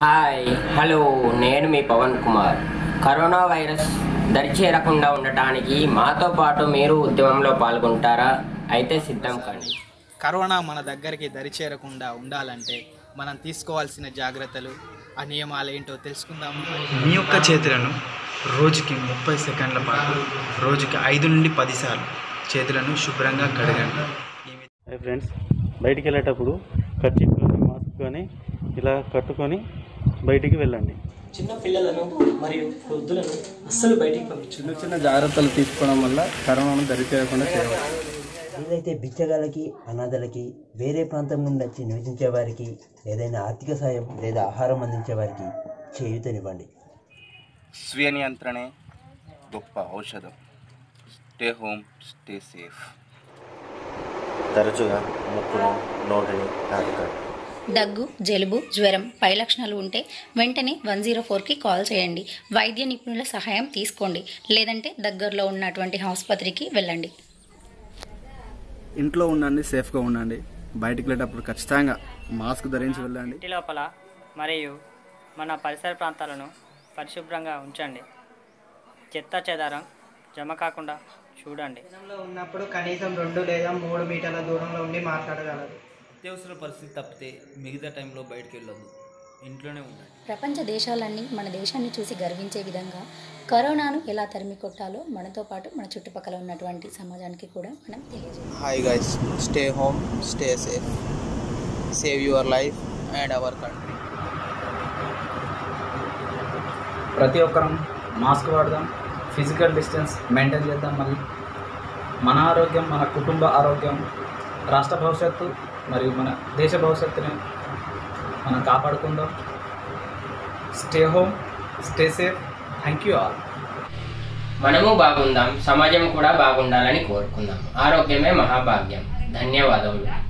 hi hello నేను మీ Pavan Kumar corona virus దరిచేరకుండా ఉండటానికి మాతో పాటు మీరు ఉద్యమంలో పాల్గొంటారా అయితే సిద్ధం కండి కరోనా మన దగ్గరికి దరిచేరకుండా ఉండాలంటే మనం తీసుకోవాల్సిన జాగ్రత్తలు ఆ నియమాలు ఏంటో తెలుసుకుందాము మీ యొక్క చేతులను రోజుకి ముప్పై సెకండ్ల పాటు రోజుకి ఐదు నుండి పదిసార్లు చేతులను శుభ్రంగా కడగండి ఈ వి- హాయ్ ఫ్రెండ్స్ బయటికి వెళ్ళేటప్పుడు కర్చీఫ్ కానీ మాస్క్ కానీ ఇలా కట్టుకొని బయటికి వెళ్ళండి చిన్న పిల్లలను మరియు వృద్ధులను అస్సలు బయటికి పంపించు చిన్న చిన్న జాగ్రత్తలు తీసుకోవడం వల్ల కరోనాను దరిచేయకుండా చేయవచ్చు వీలైతే బిచ్చగాళ్ళకి అనాథలకి వేరే ప్రాంతం నుండి వచ్చి నివసించే వారికి ఏదైనా ఆర్థిక సాయం లేదా ఆహారం అందించే వారికి చేయూతనివ్వండి స్వీయ నియంత్రణే గొప్ప ఔషధం స్టే హోమ్ స్టే సేఫ్ తరచుగా ముక్కును నోటిని తాకకండి దగ్గు జలుబు జ్వరం పై లక్షణాలు ఉంటే వెంటనే వన్ జీరో ఫోర్కి కాల్ చేయండి వైద్య నిపుణుల సహాయం తీసుకోండి లేదంటే దగ్గరలో ఉన్నటువంటి ఆసుపత్రికి వెళ్ళండి ఇంట్లో ఉండండి సేఫ్గా ఉండండి బయటికి వెళ్ళేటప్పుడు ఖచ్చితంగా మాస్క్ ధరించి వెళ్ళండి ఇంటి లోపల మరియు మన పరిసర ప్రాంతాలను పరిశుభ్రంగా ఉంచండి చెత్త చెదారం జమ కాకుండా చూడండి ఉన్నప్పుడు కనీసం రెండు లేదా మూడు మీటర్ల దూరంలో ఉండి మాట్లాడగలరు అత్యవసర పరిస్థితి తప్పితే మిగతా టైంలో బయటకు వెళ్ళొద్దు ఇంట్లోనే ఉండండి ప్రపంచ దేశాలన్నీ మన దేశాన్ని చూసి గర్వించే విధంగా కరోనాను ఎలా తరిమి కొట్టాలో మనతో పాటు మన చుట్టుపక్కల ఉన్నటువంటి సమాజానికి కూడా మనం తెలియజేయాలి hi guys stay home stay safe save your life and our country ప్రతి ఒక్కరం మాస్క్ వాడదాం ఫిజికల్ డిస్టెన్స్ మెయింటైన్ చేద్దాం మళ్ళీ మన ఆరోగ్యం మన కుటుంబ ఆరోగ్యం రాష్ట్ర భవిష్యత్తు మరియు మన దేశ భవిష్యత్తుని మనం కాపాడుకుందాం stay home stay safe thank you all మనము బాగుందాం సమాజం కూడా బాగుండాలని కోరుకుందాం ఆరోగ్యమే మహాభాగ్యం ధన్యవాదములు